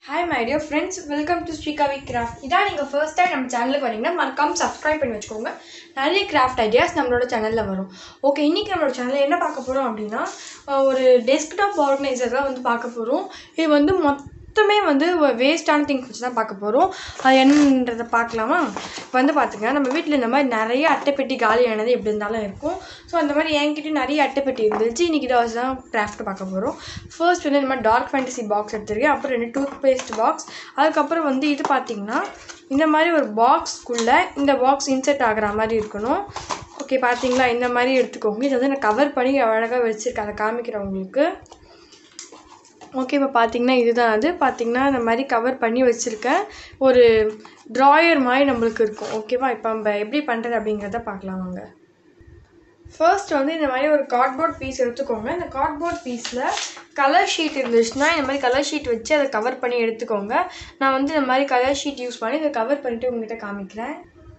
hi my dear friends welcome to Srikavi craft இதான் நீங்கள் first time நம்ம சேனலுக்கு வரீங்கன்னா மறக்காம சப்ஸ்கிரைப் பண்ணி வச்சுக்கோங்க நிறைய கிராஃப்ட் ஐடியாஸ் நம்மளோட சேனலில் வரும் ஓகே இன்றைக்கி நம்மளோட சேனலில் என்ன பார்க்க போகிறோம் அப்படின்னா அஹ், ஒரு டெஸ்க்டாப் ஆர்கனைசர் தான் வந்து பார்க்க போகிறோம் இது வந்து மொத்தமே வந்து வேஸ்டான திங்ஸ் வச்சு தான் பார்க்க போகிறோம் அது என்னன்றதை பார்க்கலாமா இப்போ வந்து பார்த்துங்க நம்ம வீட்டில் இந்த மாதிரி நிறைய அட்டைப்பெட்டி காலியானது எப்படி இருந்தாலும் இருக்கும் ஸோ அந்த மாதிரி என்கிட்ட நிறைய அட்டைப்பெட்டி இருந்துச்சு இன்றைக்கி இதை வச்சு தான் கிராஃப்ட் பார்க்க போகிறோம் ஃபர்ஸ்ட் வந்து இந்த மாதிரி டார்க் ஃபேண்டசி பாக்ஸ் எடுத்திருக்கேன் அப்புறம் ரெண்டு டூத் பேஸ்ட் பாக்ஸ் அதுக்கப்புறம் வந்து இது பார்த்தீங்கன்னா இந்த மாதிரி ஒரு பாக்ஸ்க்குள்ளே இந்த பாக்ஸ் இன்செர்ட் ஆகிற மாதிரி இருக்கணும் ஓகே பார்த்தீங்களா இந்த மாதிரி எடுத்துக்கோங்க இதை வந்து நான் கவர் பண்ணி அழகாக வச்சுருக்கேன் அதை காமிக்கிறேன் உங்களுக்கு ஓகே இப்போ பார்த்தீங்கன்னா இதுதான் அது பார்த்தீங்கன்னா இந்த மாதிரி கவர் பண்ணி வச்சுருக்கேன் ஒரு ட்ராயர் மாதிரி நம்மளுக்கு இருக்கும் ஓகேவா இப்போ நம்ம எப்படி பண்ணுறது அப்படிங்கிறத பார்க்கலாம் வாங்க ஃபர்ஸ்ட் வந்து இந்த மாதிரி ஒரு கார்ட்போர்ட் பீஸ் எடுத்துக்கோங்க இந்த கார்ட்போர்ட் பீஸில் கலர் ஷீட் இருந்துச்சுன்னா இந்த மாதிரி கலர் ஷீட் வச்சு அதை கவர் பண்ணி எடுத்துக்கோங்க நான் வந்து இந்த மாதிரி கலர் ஷீட் யூஸ் பண்ணி இதை கவர் பண்ணிவிட்டு உங்ககிட்ட காமிக்கிறேன்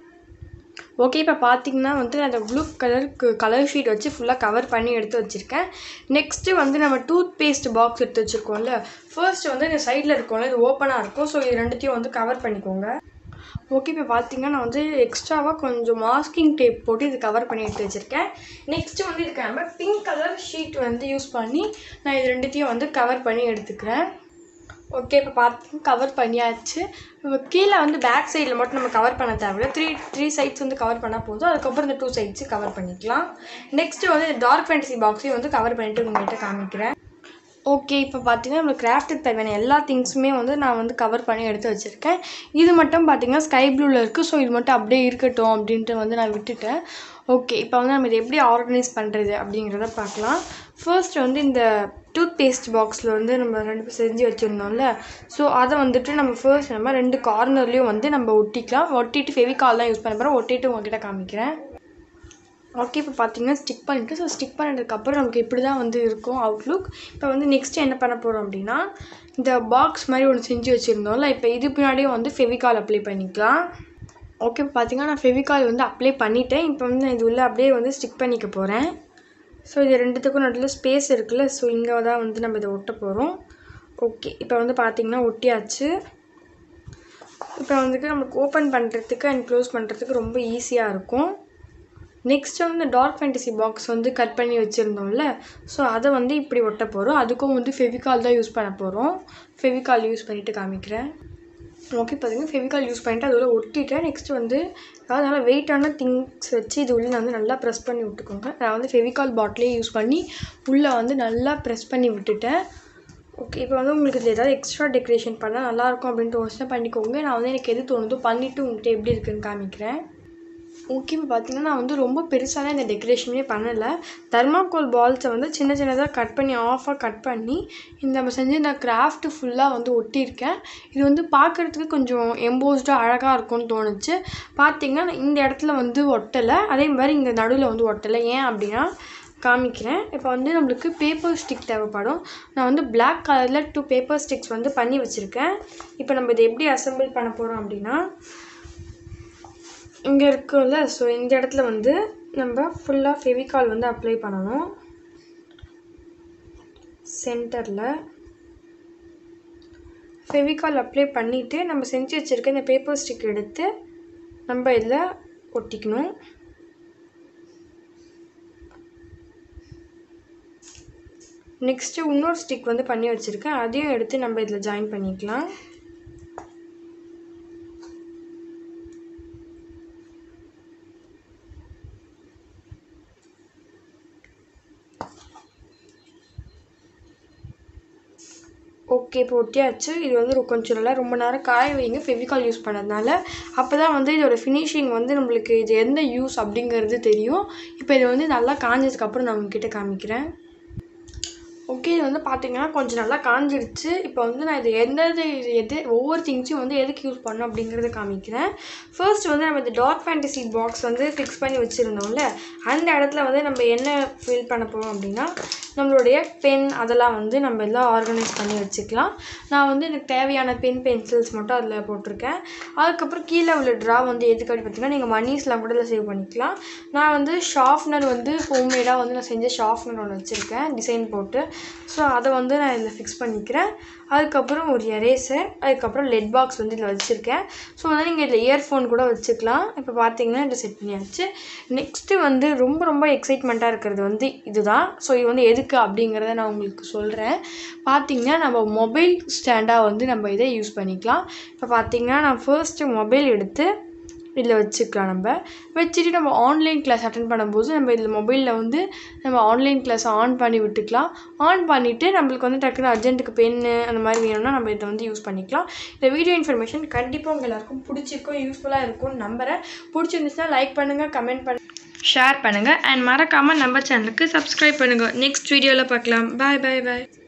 ஓகே இப்போ பார்த்தீங்கன்னா வந்து அந்த ப்ளூ கலருக்கு கலர் ஷீட் வச்சு ஃபுல்லாக கவர் பண்ணி எடுத்து வச்சுருக்கேன் நெக்ஸ்ட்டு வந்து நம்ம டூத் பேஸ்ட் பாக்ஸ் எடுத்து வச்சுருக்கோம்ல ஃபர்ஸ்ட் வந்து இந்த சைடில் இருக்கும்ல இது ஓப்பனாக இருக்கும் ஸோ இது ரெண்டுத்தையும் வந்து கவர் பண்ணிக்கோங்க ஓகே இப்போ பார்த்தீங்கன்னா நான் வந்து எக்ஸ்ட்ராவாக கொஞ்சம் மாஸ்கிங் டேப் போட்டு இது கவர் பண்ணி எடுத்து வச்சுருக்கேன் நெக்ஸ்ட்டு வந்து இதுக்கு நம்ம பிங்க் கலர் ஷீட் வந்து யூஸ் பண்ணி நான் இது ரெண்டுத்தையும் வந்து கவர் பண்ணி எடுத்துக்கிறேன் ஓகே இப்போ பார்த்து கவர் பண்ணியாச்சு நம்ம கீழே வந்து பேக் சைடில் மட்டும் நம்ம கவர் பண்ண தேவையில்ல த்ரீ த்ரீ சைட்ஸ் வந்து கவர் பண்ணால் போதும் அதுக்கப்புறம் இந்த டூ சைட்ஸு கவர் பண்ணிக்கலாம் நெக்ஸ்ட்டு வந்து டார்க் ஃபேண்டசி பாக்ஸையும் வந்து கவர் பண்ணிவிட்டு உங்கள்கிட்ட காமிக்கிறேன் ஓகே இப்போ பார்த்தீங்கன்னா நம்ம கிராஃப்ட்டுக்கு தேவையான எல்லா திங்ஸுமே வந்து நான் வந்து கவர் பண்ணி எடுத்து வச்சுருக்கேன் இது மட்டும் பார்த்தீங்கன்னா ஸ்கை ப்ளூவில் இருக்குது ஸோ இது மட்டும் அப்படியே இருக்கட்டும் அப்படின்ட்டு வந்து நான் விட்டுட்டேன் ஓகே இப்போ வந்து நம்ம இதை எப்படி ஆர்கனைஸ் பண்ணுறது அப்படிங்கிறத பார்க்கலாம் ஃபர்ஸ்ட் வந்து இந்த டூத் பேஸ்ட் பாக்ஸில் வந்து நம்ம ரெண்டு பேர் செஞ்சு வச்சுருந்தோம்ல ஸோ அதை வந்துட்டு நம்ம ஃபர்ஸ்ட் நம்ம ரெண்டு கார்னர்லேயும் வந்து நம்ம ஒட்டிக்கலாம் ஒட்டிட்டு ஃபெவிகால் தான் யூஸ் பண்ண போகிறோம் ஒட்டிட்டு உங்ககிட்ட காமிக்கிறேன் ஓகே இப்போ பார்த்தீங்கன்னா ஸ்டிக் பண்ணிவிட்டு ஸோ ஸ்டிக் பண்ணதுக்கப்புறம் நமக்கு இப்படி தான் வந்து இருக்கும் அவுட்லுக் இப்போ வந்து நெக்ஸ்ட்டு என்ன பண்ண போகிறோம் அப்படின்னா இந்த பாக்ஸ் மாதிரி ஒன்று செஞ்சு வச்சுருந்தோம்ல இப்போ இது பின்னாடியே வந்து ஃபெவிகால் அப்ளை பண்ணிக்கலாம் ஓகே இப்போ பார்த்தீங்கன்னா நான் ஃபெவிகால் வந்து அப்ளை பண்ணிட்டேன் இப்போ வந்து நான் இது உள்ள அப்படியே வந்து ஸ்டிக் பண்ணிக்க போகிறேன் ஸோ இது ரெண்டுத்துக்கும் நடுவில் ஸ்பேஸ் இருக்குல்ல ஸோ இங்கே தான் வந்து நம்ம இதை ஒட்ட போகிறோம் ஓகே இப்போ வந்து பார்த்தீங்கன்னா ஒட்டியாச்சு இப்போ வந்துட்டு நமக்கு ஓப்பன் பண்ணுறதுக்கு அண்ட் க்ளோஸ் பண்ணுறதுக்கு ரொம்ப ஈஸியாக இருக்கும் நெக்ஸ்ட் வந்து டார்க் ஃபேண்டசி பாக்ஸ் வந்து கட் பண்ணி வச்சுருந்தோம்ல ஸோ அதை வந்து இப்படி ஒட்ட போகிறோம் அதுக்கும் வந்து ஃபெவிகால் தான் யூஸ் பண்ண போகிறோம் ஃபெவிகால் யூஸ் பண்ணிவிட்டு காமிக்கிறேன் ஓகே பார்த்தீங்கன்னா ஃபெவிகால் யூஸ் பண்ணிட்டு அது உள்ள ஒட்டிட்டேன் நெக்ஸ்ட் வந்து அதாவது நல்லா வெயிட்டான திங்ஸ் வச்சு இது உள்ள வந்து நல்லா ப்ரெஸ் பண்ணி விட்டுக்கோங்க நான் வந்து ஃபெவிகால் பாட்டிலே யூஸ் பண்ணி உள்ளே வந்து நல்லா ப்ரெஸ் பண்ணி விட்டுட்டேன் ஓகே இப்போ வந்து உங்களுக்கு இதில் ஏதாவது எக்ஸ்ட்ரா டெக்கரேஷன் பண்ணால் நல்லாயிருக்கும் அப்படின்ட்டு யோசனை பண்ணிக்கோங்க நான் வந்து எனக்கு எது தோணுதோ பண்ணிவிட்டு உங்கள்கிட்ட எப்படி இருக்குன்னு காமிக்கிறேன் ஓகே இப்போ பார்த்தீங்கன்னா நான் வந்து ரொம்ப பெருசாலாம் இந்த டெக்கரேஷனே பண்ணலை தர்மாக்கோல் பால்ஸை வந்து சின்ன சின்னதாக கட் பண்ணி ஆஃபாக கட் பண்ணி இந்த நம்ம செஞ்ச இந்த கிராஃப்ட் ஃபுல்லாக வந்து ஒட்டியிருக்கேன் இது வந்து பார்க்குறதுக்கு கொஞ்சம் எம்போஸ்டாக அழகாக இருக்கும்னு தோணுச்சு பார்த்தீங்கன்னா நான் இந்த இடத்துல வந்து ஒட்டலை அதே மாதிரி இங்கே நடுவில் வந்து ஒட்டலை ஏன் அப்படின்னா காமிக்கிறேன் இப்போ வந்து நம்மளுக்கு பேப்பர் ஸ்டிக் தேவைப்படும் நான் வந்து Black கலரில் டூ பேப்பர் ஸ்டிக்ஸ் வந்து பண்ணி வச்சுருக்கேன் இப்போ நம்ம இதை எப்படி அசெம்பிள் பண்ண போகிறோம் அப்படின்னா இங்கே இருக்கும்ல ஸோ இந்த இடத்துல வந்து நம்ம ஃபுல்லாக ஃபெவிகால் வந்து அப்ளை பண்ணணும் சென்டரில் ஃபெவிகால் அப்ளை பண்ணிவிட்டு நம்ம செஞ்சு வச்சுருக்க இந்த பேப்பர் ஸ்டிக் எடுத்து நம்ம இதில் ஒட்டிக்கணும் நெக்ஸ்ட்டு இன்னொரு ஸ்டிக் வந்து பண்ணி வச்சுருக்கேன் அதையும் எடுத்து நம்ம இதில் ஜாயின் பண்ணிக்கலாம் ஓகே இப்போ ஒட்டியாச்சு இது வந்து ரொ- கொஞ்சம் நல்லா ரொம்ப நேரம் காய வைங்க ஃபெவிகால் யூஸ் பண்ணதுனால அப்போ தான் வந்து இதோட ஃபினிஷிங் வந்து நம்மளுக்கு இது எந்த யூஸ் அப்படிங்கிறது தெரியும் இப்போ இது வந்து நல்லா காஞ்சதுக்கப்புறம் நான் உங்ககிட்ட காமிக்கிறேன் ஓகே இது வந்து பார்த்தீங்கன்னா கொஞ்சம் நல்லா காஞ்சிருச்சு இப்போ வந்து நான் இது எந்த இது இது எது ஒவ்வொரு திங்ஸையும் வந்து எதுக்கு யூஸ் பண்ணணும் அப்படிங்கிறத காமிக்கிறேன் ஃபர்ஸ்ட் வந்து நம்ம இந்த டார்க் ஃபேண்டசி பாக்ஸ் வந்து ஃபிக்ஸ் பண்ணி வச்சுருந்தோம்ல அந்த இடத்துல வந்து நம்ம என்ன ஃபில் பண்ண போகிறோம் அப்படின்னா நம்மளுடைய பென் அதெல்லாம் வந்து நம்ம எல்லாம் ஆர்கனைஸ் பண்ணி வச்சுக்கலாம் நான் வந்து எனக்கு தேவையான பென் பென்சில்ஸ் மட்டும் அதில் போட்டிருக்கேன் அதுக்கப்புறம் கீழே உள்ள ட்ரா வந்து எதுக்கு அப்படி பார்த்தீங்கன்னா நீங்கள் மணிஸ்லாம் கூட இதில் சேவ் பண்ணிக்கலாம் நான் வந்து ஷார்ப்னர் வந்து ஹோம்மேடாக வந்து நான் செஞ்ச ஷார்ப்னர் ஒன்று வச்சுருக்கேன் டிசைன் போட்டு ஸோ அதை வந்து நான் இதில் ஃபிக்ஸ் பண்ணிக்கிறேன் அதுக்கப்புறம் ஒரு எரேசர் அதுக்கப்புறம் லெட் பாக்ஸ் வந்து இதில் வச்சுருக்கேன் ஸோ வந்து நீங்கள் இதில் இயர்ஃபோன் கூட வச்சுக்கலாம் இப்போ பார்த்தீங்கன்னா இதில் செட் பண்ணியாச்சு நெக்ஸ்ட்டு வந்து ரொம்ப ரொம்ப எக்ஸைட்மெண்ட்டாக இருக்கிறது வந்து இதுதான் ஸோ இது வந்து எதுக்கு அப்படிங்கிறத நான் உங்களுக்கு சொல்கிறேன் பார்த்தீங்கன்னா நம்ம மொபைல் ஸ்டாண்டாக வந்து நம்ம இதை யூஸ் பண்ணிக்கலாம் இப்போ பார்த்தீங்கன்னா நான் ஃபர்ஸ்ட்டு மொபைல் எடுத்து இதில் வச்சுக்கலாம் நம்ம வச்சுட்டு நம்ம ஆன்லைன் கிளாஸ் அட்டன் பண்ணும்போது நம்ம இதில் மொபைலில் வந்து நம்ம ஆன்லைன் கிளாஸ் ஆன் பண்ணி விட்டுக்கலாம் ஆன் பண்ணிவிட்டு நம்மளுக்கு வந்து டக்குன்னு அர்ஜென்ட்டுக்கு பென்னு அந்த மாதிரி வேணும்னா நம்ம இதை வந்து யூஸ் பண்ணிக்கலாம் இந்த வீடியோ இன்ஃபர்மேஷன் கண்டிப்பாக உங்கள் எல்லாருக்கும் பிடிச்சிருக்கும் யூஸ்ஃபுல்லாக இருக்கும்னு நம்புகிறேன் பிடிச்சிருந்துச்சுன்னா லைக் பண்ணுங்கள் கமெண்ட் பண்ணு ஷேர் பண்ணுங்கள் அண்ட் மறக்காமல் நம்ம சேனலுக்கு சப்ஸ்கிரைப் பண்ணுங்கள் நெக்ஸ்ட் வீடியோவில் பார்க்கலாம் பாய் பாய் பாய்